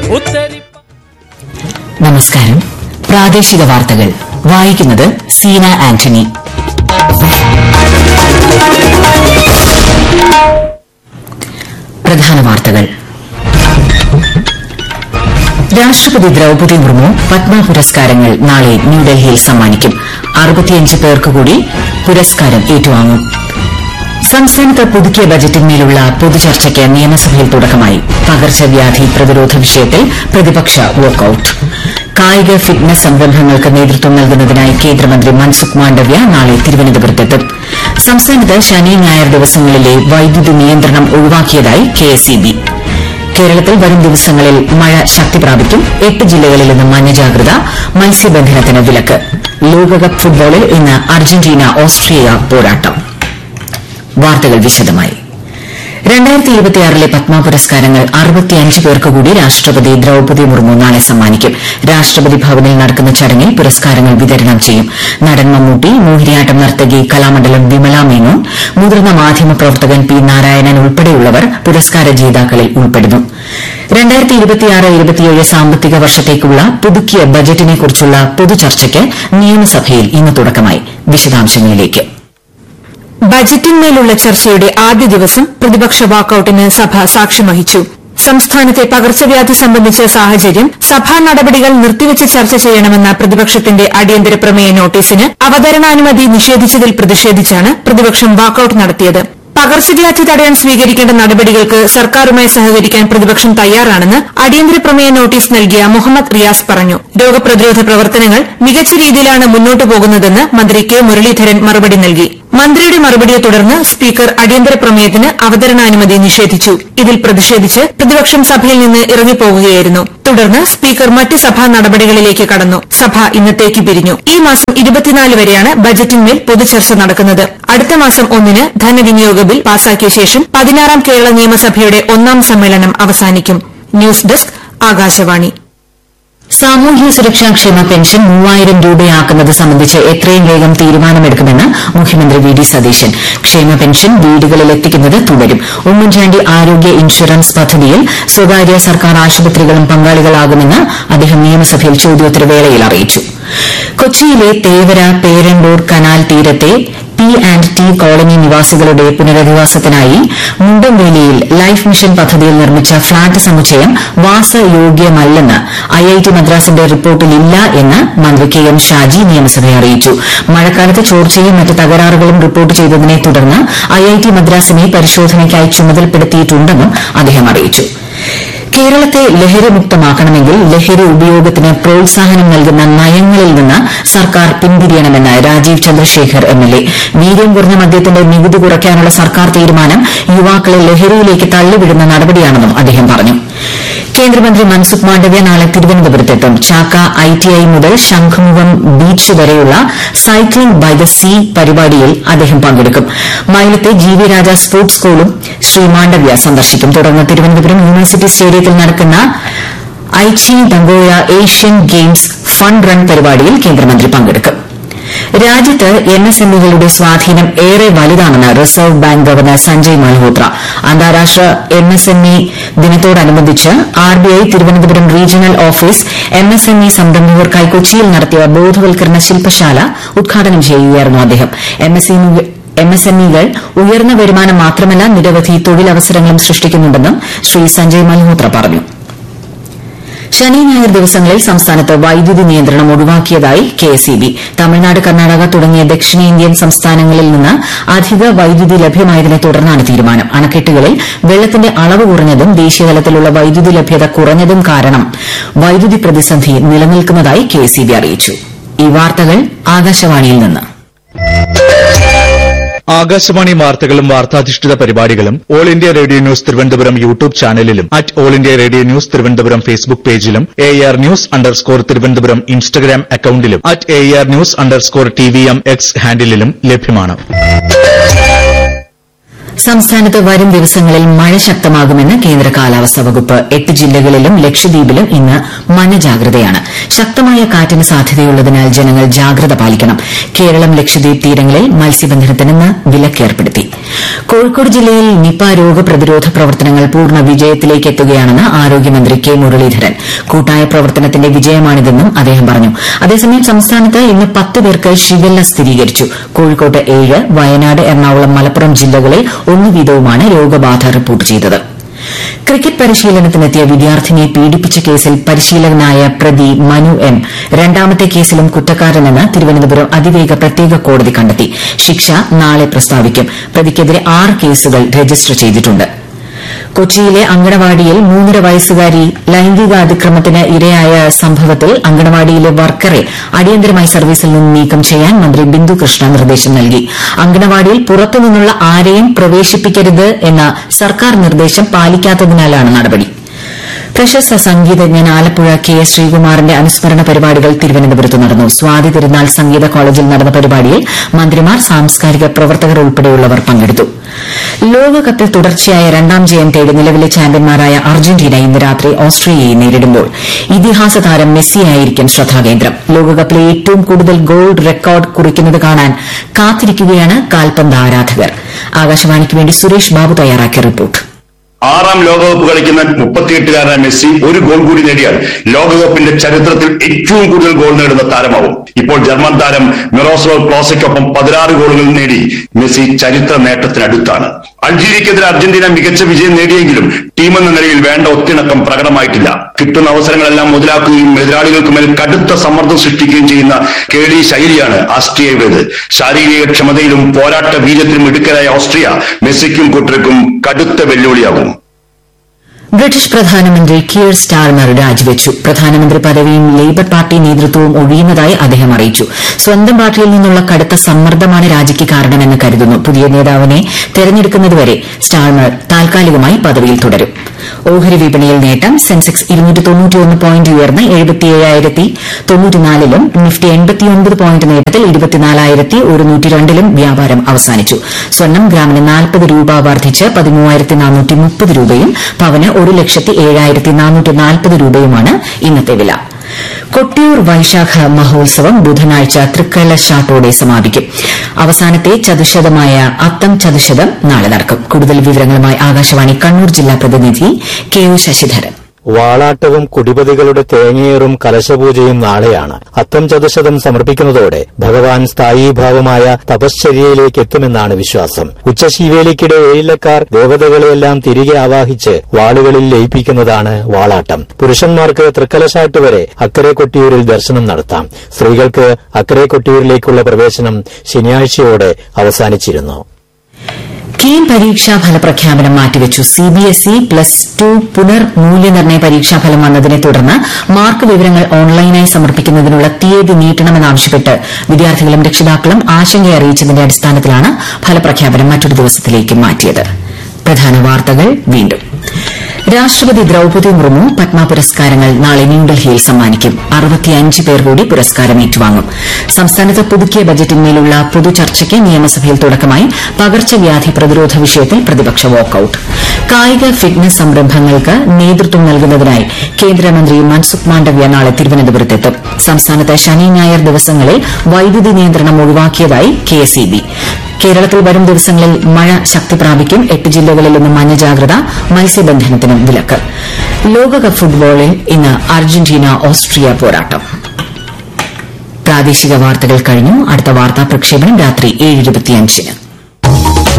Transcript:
ഉത്തരിപ്പ നമസ്കാരം പ്രാദേശിക വാർത്തകൾ വായിക്കുന്നത് സീന ആന്റണി പ്രധാന വാർത്തകൾ രാഷ്ട്രപതി ദ്രൌപദി മുർമു പത്മ പുരസ്കാരങ്ങൾ നാളെ ന്യൂഡൽഹിയിൽ സമ്മാനിക്കും അറുപത്തിയഞ്ച് പേർക്ക് കൂടി പുരസ്കാരം ഏറ്റുവാങ്ങും സംസ്ഥാനത്ത് പുതുക്കിയ ബജറ്റിന്മേലുള്ള പൊതുചർച്ചയ്ക്ക് നിയമസഭയിൽ തുടക്കമായി പകർച്ചവ്യാധി പ്രതിരോധ വിഷയത്തിൽ പ്രതിപക്ഷ വാക്കൌട്ട് കായിക ഫിറ്റ്നസ് സംരംഭങ്ങൾക്ക് നേതൃത്വം നൽകുന്നതിനായി കേന്ദ്രമന്ത്രി മൻസുഖ് മാണ്ഡവ്യ നാളെ തിരുവനന്തപുരത്തെത്തും സംസ്ഥാനത്ത് ശനി ഞായർ ദിവസങ്ങളിലെ വൈദ്യുതി നിയന്ത്രണം ഒഴിവാക്കിയതായി കെഎസ്ഇബി കേരളത്തിൽ വരും ദിവസങ്ങളിൽ മഴ ശക്തി പ്രാപിക്കും എട്ട് ജില്ലകളിൽ ഇന്ന് മഞ്ഞ ജാഗ്രത മത്സ്യബന്ധനത്തിന് വിലക്ക് ലോകകപ്പ് ഫുട്ബോളിൽ ഇന്ന് അർജന്റീന ഓസ്ട്രിയ പോരാട്ടം വാർത്തകൾ വിശദമായി രണ്ടായിരത്തി ഇരുപത്തിയാറിലെ പത്മ പുരസ്കാരങ്ങൾ അറുപത്തിയഞ്ച് പേർക്ക് കൂടി രാഷ്ട്രപതി ദ്രൌപദി മുർമു നാളെ സമ്മാനിക്കും രാഷ്ട്രപതി ഭവനിൽ നടക്കുന്ന ചടങ്ങിൽ പുരസ്കാരങ്ങൾ വിതരണം ചെയ്യും നടൻ മമ്മൂട്ടി മോഹിനിയാട്ടം നർത്തകി കലാമണ്ഡലം വിമല മേനോൻ മുതിർന്ന മാധ്യമ പ്രവർത്തകൻ പി നാരായണൻ ഉൾപ്പെടെയുള്ളവർ പുരസ്കാര ജേതാക്കളിൽ ഉൾപ്പെടുന്നു രണ്ടായിരത്തി ഇരുപത്തിയാറ് ഇരുപത്തിയേഴ് സാമ്പത്തിക വർഷത്തേക്കുള്ള പുതുക്കിയ ബജറ്റിനെക്കുറിച്ചുള്ള പൊതുചർച്ചയ്ക്ക് നിയമസഭയിൽ ഇന്ന് തുടക്കമായി വിശദാംശങ്ങളിലേക്ക് ബജറ്റിന്മേലുള്ള ചർച്ചയുടെ ആദ്യ ദിവസം പ്രതിപക്ഷ വാക്കൌട്ടിന് സഭ സാക്ഷ്യം വഹിച്ചു സംസ്ഥാനത്തെ പകർച്ചവ്യാധി സംബന്ധിച്ച സാഹചര്യം സഭാ നടപടികൾ നിർത്തിവച്ച് ചർച്ച ചെയ്യണമെന്ന പ്രതിപക്ഷത്തിന്റെ അടിയന്തര പ്രമേയ നോട്ടീസിന് അവതരണാനുമതി നിഷേധിച്ചതിൽ പ്രതിഷേധിച്ചാണ് പ്രതിപക്ഷം വാക്കൌട്ട് നടത്തിയത് പകർച്ചവ്യാധി തടയാൻ സ്വീകരിക്കേണ്ട നടപടികൾക്ക് സർക്കാരുമായി സഹകരിക്കാൻ പ്രതിപക്ഷം തയ്യാറാണെന്ന് അടിയന്തര പ്രമേയ നോട്ടീസ് നൽകിയ മുഹമ്മദ് റിയാസ് പറഞ്ഞു രോഗപ്രതിരോധ പ്രവർത്തനങ്ങൾ മികച്ച രീതിയിലാണ് മുന്നോട്ടു പോകുന്നതെന്ന് മന്ത്രി കെ മുരളീധരൻ മറുപടി നൽകി മന്ത്രിയുടെ മറുപടിയെ തുടർന്ന് സ്പീക്കർ അടിയന്തര പ്രമേയത്തിന് അവതരണാനുമതി നിഷേധിച്ചു ഇതിൽ പ്രതിഷേധിച്ച് പ്രതിപക്ഷം സഭയിൽ നിന്ന് ഇറങ്ങിപ്പോകുകയായിരുന്നു തുടർന്ന് സ്പീക്കർ മറ്റ് സഭാ നടപടികളിലേക്ക് കടന്നു സഭ ഇന്നത്തേക്ക് പിരിഞ്ഞു ഈ മാസം ഇരുപത്തിനാല് വരെയാണ് ബജറ്റിന്മേൽ പൊതുചർച്ച നടക്കുന്നത് അടുത്ത മാസം ഒന്നിന് ധനവിനിയോഗ ബിൽ പാസാക്കിയ ശേഷം പതിനാറാം കേരള നിയമസഭയുടെ ഒന്നാം സമ്മേളനം അവസാനിക്കും ന്യൂസ് ഡെസ്ക് ആകാശവാണി സാമൂഹ്യ സുരക്ഷാ ക്ഷേമ പെൻഷൻ മൂവായിരം രൂപയാക്കുന്നത് സംബന്ധിച്ച് എത്രയും വേഗം തീരുമാനമെടുക്കുമെന്ന് മുഖ്യമന്ത്രി വി ഡി സതീശൻ ക്ഷേമ പെൻഷൻ വീടുകളിൽ എത്തിക്കുന്നത് തുടരും ഉമ്മൻചാണ്ടി ആരോഗ്യ ഇൻഷുറൻസ് പദ്ധതിയിൽ സ്വകാര്യ സർക്കാർ ആശുപത്രികളും പങ്കാളികളാകുമെന്ന് അദ്ദേഹം നിയമസഭയിൽ ചോദ്യോത്തരവേളയിൽ അറിയിച്ചു കൊച്ചിയിലെ തേവര പേരണ്ടൂർ കനാൽ തീരത്തെ പി ആൻഡ് ടി കോളനി നിവാസികളുടെ പുനരധിവാസത്തിനായി മുണ്ടംവേലിയിൽ ലൈഫ് മിഷൻ പദ്ധതിയിൽ നിർമ്മിച്ച ഫ്ളാറ്റ് സമുച്ചയം വാസയോഗ്യമല്ലെന്ന് ഐഐടി മദ്രാസിന്റെ റിപ്പോർട്ടിലില്ല എന്ന് മന്ത്രി കെ എം ഷാജി നിയമസഭയെ അറിയിച്ചു മഴക്കാലത്ത് ചോർച്ചയും മറ്റ് തകരാറുകളും റിപ്പോർട്ട് ചെയ്തതിനെ തുടർന്ന് ഐഐടി മദ്രാസിനെ പരിശോധനയ്ക്കായി ചുമതലപ്പെടുത്തിയിട്ടുണ്ടെന്നും അദ്ദേഹം അറിയിച്ചു കേരളത്തെ ലഹരിമുക്തമാക്കണമെങ്കിൽ ലഹരി ഉപയോഗത്തിന് പ്രോത്സാഹനം നൽകുന്ന നയങ്ങളിൽ നിന്ന് സർക്കാർ പിന്തിരിയണമെന്ന് രാജീവ് ചന്ദ്രശേഖർ എംഎൽഎ വീര്യം കുറഞ്ഞ മദ്യത്തിന്റെ നികുതി കുറയ്ക്കാനുള്ള സർക്കാർ തീരുമാനം യുവാക്കളെ ലഹരിയിലേക്ക് തള്ളിവിടുന്ന നടപടിയാണെന്നും അദ്ദേഹം പറഞ്ഞു കേന്ദ്രമന്ത്രി മൻസുഖ് മാണ്ഡവ്യ നാളെ തിരുവനന്തപുരത്തെത്തും ചാക്ക ഐടിഐ മുതൽ ശംഖുമുഖം ബീച്ച് വരെയുള്ള സൈക്ലിംഗ് ബൈ ദ സീ പരിപാടിയിൽ അദ്ദേഹം പങ്കെടുക്കും മൈലത്തെ ജി വി രാജ സ്പോർട്സ് സ്കൂളും ശ്രീ മാണ്ഡവ്യ സന്ദർശിക്കും തുടർന്ന് തിരുവനന്തപുരം യൂണിവേഴ്സിറ്റി സ്റ്റേഡിയത്തിൽ നടക്കുന്ന Aichi Nagoya Asian Games fund run പരിപാടിയിൽ കേന്ദ്രമന്ത്രി പങ്കെടുക്കും രാജ്യത്ത് എംഎസ്എംഇകളുടെ സ്വാധീനം ഏറെ വലുതാണെന്ന് reserve bank governor Sanjay Malhotra അന്താരാഷ്ട്ര എംഎസ്എംഇ ദിനത്തോടനുബന്ധിച്ച് RBI Thiruvananthapuram regional office MSME സംരംഭകർക്കായി കൊച്ചിയിൽ നടത്തിയ ബോധവൽക്കരണ ശില്പശാല ഉദ്ഘാടനം ചെയ്യുകയായിരുന്നു അദ്ദേഹം എംഎസ്എംഇകൾ ഉയർന്ന വരുമാനം മാത്രമല്ല നിരവധി തൊഴിലവസരങ്ങളും സൃഷ്ടിക്കുന്നുണ്ടെന്നും ശ്രീ സഞ്ജയ് മൽഹോത്ര പറഞ്ഞു ശനി ഞായർ ദിവസങ്ങളിൽ സംസ്ഥാനത്ത് വൈദ്യുതി നിയന്ത്രണം ഒഴിവാക്കിയതായി കെഎസ്ഇബി തമിഴ്നാട് കർണാടക തുടങ്ങിയ ദക്ഷിണേന്ത്യൻ സംസ്ഥാനങ്ങളിൽ നിന്ന് അധിക വൈദ്യുതി ലഭ്യമായതിനെ തുടർന്നാണ് തീരുമാനം അണക്കെട്ടുകളിൽ വെള്ളത്തിന്റെ അളവ് കുറഞ്ഞതും ദേശീയതലത്തിലുള്ള വൈദ്യുതി ലഭ്യത കുറഞ്ഞതും കാരണം വൈദ്യുതി പ്രതിസന്ധി നിലനിൽക്കുന്നതായി കെഎസ്ഇബി അറിയിച്ചു ഈ വാർത്തകൾ ആകാശവാണിയിൽ നിന്ന് ആകാശവാണി വാർത്തകളും വാർത്താധിഷ്ഠിത പരിപാടികളും All India Radio news Thiruvananthapuram YouTube ചാനലിലും at All India Radio news Thiruvananthapuram Facebook പേജിലും A R news underscore Thiruvananthapuram Instagram അക്കൌണ്ടിലും at A R news underscore T V M X ഹാൻഡിലും ലഭ്യമാണ് സംസ്ഥാനത്ത് വരും ദിവസങ്ങളിൽ മഴ ശക്തമാകുമെന്ന് കേന്ദ്ര കാലാവസ്ഥാ വകുപ്പ് എട്ട് ജില്ലകളിലും ലക്ഷദ്വീപിലും ഇന്ന് മഞ്ഞ ജാഗ്രതയാണ് ശക്തമായ കാറ്റിന് സാധ്യതയുള്ളതിനാൽ ജനങ്ങൾ ജാഗ്രത പാലിക്കണം കേരളം ലക്ഷദ്വീപ് തീരങ്ങളിൽ മത്സ്യബന്ധനത്തിന് ഇന്ന് വിലക്കേർപ്പെടുത്തി കോഴിക്കോട് ജില്ലയിൽ നിപ രോഗപ്രതിരോധ പ്രവർത്തനങ്ങൾ പൂർണ്ണ വിജയത്തിലേക്ക് എത്തുകയാണെന്ന് ആരോഗ്യമന്ത്രി കെ മുരളീധരൻ കൂട്ടായ പ്രവർത്തനത്തിന്റെ വിജയമാണിതെന്നും അദ്ദേഹം പറഞ്ഞു അതേസമയം സംസ്ഥാനത്ത് ഇന്ന് പത്ത് പേർക്ക് ഷിഗല്ല സ്ഥിരീകരിച്ചു കോഴിക്കോട്ട് ഏഴ് വയനാട് എറണാകുളം മലപ്പുറം ജില്ലകളിൽ ഒന്ന് വീതവുമാണ് രോഗബാധ റിപ്പോർട്ട് ചെയ്തത് ക്രിക്കറ്റ് പരിശീലനത്തിനെത്തിയ വിദ്യാർത്ഥിനിയെ പീഡിപ്പിച്ച കേസിൽ പരിശീലകനായ പ്രതി മനു എം രണ്ടാമത്തെ കേസിലും കുറ്റക്കാരനെന്ന് തിരുവനന്തപുരം അതിവേഗ പ്രത്യേക കോടതി കണ്ടെത്തി ശിക്ഷ നാളെ പ്രസ്താവിക്കും പ്രതിക്കെതിരെ ആറ് കേസുകൾ രജിസ്റ്റർ ചെയ്തിട്ടുണ്ട് കൊച്ചിയിലെ അങ്കണവാടിയിൽ മൂന്നര വയസ്സുകാരി ലൈംഗിക അതിക്രമത്തിന് ഇരയായ സംഭവത്തിൽ അങ്കണവാടിയിലെ വർക്കറെ അടിയന്തരമായി സർവീസിൽ നിന്ന് നീക്കം ചെയ്യാൻ മന്ത്രി ബിന്ദു കൃഷ്ണ നിർദ്ദേശം നൽകി അങ്കണവാടിയിൽ പുറത്തുനിന്നുള്ള ആരെയും പ്രവേശിപ്പിക്കരുത് എന്ന സർക്കാർ നിർദ്ദേശം പാലിക്കാത്തതിനാലാണ് നടപടി പ്രശസ്ത സംഗീതജ്ഞൻ ആലപ്പുഴ കെ എസ് ശ്രീകുമാറിന്റെ അനുസ്മരണ പരിപാടികൾ തിരുവനന്തപുരത്ത് നടന്നു സ്വാതി തിരുനാൾ സംഗീത കോളേജിൽ നടന്ന പരിപാടിയിൽ മന്ത്രിമാർ സാംസ്കാരിക പ്രവർത്തകർ ഉൾപ്പെടെയുള്ളവർ പങ്കെടുത്തു ലോകകപ്പിൽ തുടർച്ചയായ രണ്ടാം ജയം തേടി നിലവിലെ ചാമ്പ്യന്മാരായ അർജന്റീന ഇന്ന് രാത്രി ഓസ്ട്രേലിയയെ നേരിടുമ്പോൾ ഇതിഹാസ താരം മെസ്സിയായിരിക്കും ശ്രദ്ധാകേന്ദ്രം ലോകകപ്പിലെ ഏറ്റവും കൂടുതൽ ഗോൾ റെക്കോർഡ് കുറിക്കുന്നത് കാണാൻ കാത്തിരിക്കുകയാണ് കാൽപന്ത് ആരാധകർ ആകാശവാണിക്ക് വേണ്ടി സുരേഷ് ബാബു തയ്യാറാക്കിയ റിപ്പോർട്ട് ആറാം ലോകകപ്പ് കളിക്കുന്ന മുപ്പത്തിയെട്ടുകാരനായ മെസ്സി ഒരു ഗോൾ കൂടി നേടിയാൽ ലോകകപ്പിന്റെ ചരിത്രത്തിൽ ഏറ്റവും കൂടുതൽ ഗോൾ നേടുന്ന താരമാവും ഇപ്പോൾ ജർമ്മൻ താരം മിറോസ്ലോവ് ക്ലോസയ്ക്കൊപ്പം പതിനാറ് ഗോളുകൾ നേടി മെസ്സി ചരിത്ര നേട്ടത്തിനടുത്താണ് അൾജീരിയക്കെതിരെ അർജന്റീന മികച്ച വിജയം നേടിയെങ്കിലും ടീം എന്ന നിലയിൽ വേണ്ട ഒത്തിണക്കം പ്രകടമായിട്ടില്ല കിട്ടുന്ന അവസരങ്ങളെല്ലാം മുതലാക്കുകയും എതിരാളികൾക്ക് മേൽ കടുത്ത സമ്മർദ്ദം സൃഷ്ടിക്കുകയും ചെയ്യുന്ന കേളി ശൈലിയാണ് ആസ്ട്രിയയുടേത് ശാരീരിക ക്ഷമതയിലും പോരാട്ട വീര്യത്തിലും മിടുക്കരായ ഓസ്ട്രിയ മെസ്സിക്കും കൂട്ടർക്കും കടുത്ത വെല്ലുവിളിയാകും ബ്രിട്ടീഷ് പ്രധാനമന്ത്രി കിയർ സ്റ്റാർമർ രാജിവെച്ചു പ്രധാനമന്ത്രി പദവിയും ലേബർ പാർട്ടി നേതൃത്വവും ഒഴിയുന്നതായി അദ്ദേഹം അറിയിച്ചു സ്വന്തം പാർട്ടിയിൽ നിന്നുള്ള കടുത്ത സമ്മർദ്ദമാണ് രാജിക്ക് കാരണമെന്ന് കരുതുന്നു പുതിയ നേതാവിനെ തെരഞ്ഞെടുക്കുന്നതുവരെ സ്റ്റാർമർ താൽക്കാലികമായി പദവിയിൽ തുടരും ഓഹരി വിപണിയിൽ നേട്ടം സെൻസെക്സ് പോയിന്റ് ഉയർന്ന് എഴുപത്തിയേഴായിരത്തി തൊണ്ണൂറ്റിനാലിലും നിഫ്റ്റി എൺപത്തിയൊൻപത് പോയിന്റ് നേട്ടത്തിൽ ഇരുപത്തിനാലായിരത്തി ഒരുന്നൂറ്റി രണ്ടിലും വ്യാപാരം അവസാനിച്ചു സ്വർണം ഗ്രാമിന് നാൽപ്പത് രൂപ വർദ്ധിച്ച് പതിമൂവായിരത്തി നാനൂറ്റി മുപ്പത് രൂപയും പവന് ഒരു ലക്ഷത്തി ഏഴായിരത്തി നാനൂറ്റി നാൽപ്പത് രൂപയുമാണ് ഇന്നത്തെ വില കൊട്ടിയൂർ വൈശാഖ മഹോത്സവം ബുധനാഴ്ച തൃക്കലശാട്ടോടെ സമാപിക്കും അവസാനത്തെ ചതുശതമായ അത്തം ചതുശതം നാളെ നടക്കും കൂടുതൽ വിവരങ്ങളുമായി ആകാശവാണി കണ്ണൂർ ജില്ലാ പ്രതിനിധി കെ ഒ ശശിധരൻ വാളാട്ടവും കുടിപതികളുടെ തേങ്ങയേറും കലശപൂജയും നാളെയാണ് അത്തം ചതുശതം സമർപ്പിക്കുന്നതോടെ ഭഗവാൻ സ്ഥായീഭാവമായ തപശ്ചര്യയിലേക്ക് എത്തുമെന്നാണ് വിശ്വാസം ഉച്ചശീവേലിക്കിടെ ഏഴിലക്കാർ ദേവതകളെയെല്ലാം തിരികെ ആവാഹിച്ച് വാളുകളിൽ ലയിപ്പിക്കുന്നതാണ് വാളാട്ടം പുരുഷന്മാർക്ക് തൃക്കലശാട്ട് വരെ അക്കരെ കൊട്ടിയൂരിൽ ദർശനം നടത്താം സ്ത്രീകൾക്ക് അക്കരെ കൊട്ടിയൂരിലേക്കുള്ള പ്രവേശനം ശനിയാഴ്ചയോടെ അവസാനിച്ചിരുന്നു കീം പരീക്ഷാ ഫലപ്രഖ്യാപനം മാറ്റിവെച്ചു സിബിഎസ്ഇ പ്ലസ് ടു പുനർ മൂല്യനിർണ്ണയ പരീക്ഷാഫലം വന്നതിനെ തുടർന്ന് മാർക്ക് വിവരങ്ങൾ ഓൺലൈനായി സമർപ്പിക്കുന്നതിനുള്ള തീയതി നീട്ടണമെന്നാവശ്യപ്പെട്ട് വിദ്യാർത്ഥികളും രക്ഷിതാക്കളും ആശങ്ക അറിയിച്ചതിന്റെ അടിസ്ഥാനത്തിലാണ് ഫലപ്രഖ്യാപനം മറ്റൊരു ദിവസത്തിലേക്ക് മാറ്റിയത് പ്രധാന വാർത്തകൾ വീണ്ടും രാഷ്ട്രപതി ദ്രൌപദി മുർമു പത്മ പുരസ്കാരങ്ങൾ നാളെ ന്യൂഡൽഹിയിൽ സമ്മാനിക്കും അറുപത്തിയഞ്ച് പേർ കൂടി പുരസ്കാരം ഏറ്റുവാങ്ങും സംസ്ഥാനത്ത് പുതുക്കിയ ബജറ്റിന്മേലുള്ള പൊതുചർച്ചയ്ക്ക് നിയമസഭയിൽ തുടക്കമായി പകർച്ചവ്യാധി പ്രതിരോധ വിഷയത്തിൽ പ്രതിപക്ഷ വാക്കൌട്ട് കായിക ഫിറ്റ്നസ് സംരംഭങ്ങൾക്ക് നേതൃത്വം നൽകുന്നതിനായി കേന്ദ്രമന്ത്രി മൻസുഖ് മാണ്ഡവ്യ നാളെ തിരുവനന്തപുരത്തെത്തും സംസ്ഥാനത്ത് ശനി ഞായർ ദിവസങ്ങളിൽ വൈദ്യുതി നിയന്ത്രണം ഒഴിവാക്കിയതായി കെഎസ്ഇബി കേരളത്തിൽ വരും ദിവസങ്ങളിൽ മഴ ശക്തി പ്രാപിക്കും എട്ട് ജില്ലകളിൽ ഇന്ന് മഞ്ഞ ജാഗ്രത മത്സ്യബന്ധനത്തിനും വിലക്ക് ലോകകപ്പ് ഫുട്ബോളിൽ ഇന്ന് അർജന്റീന ഓസ്ട്രിയ പോരാട്ടം പ്രാദേശിക വാർത്തകൾ കഴിഞ്ഞു അടുത്ത വാർത്താ പ്രക്ഷേപണം രാത്രി ഏഴ്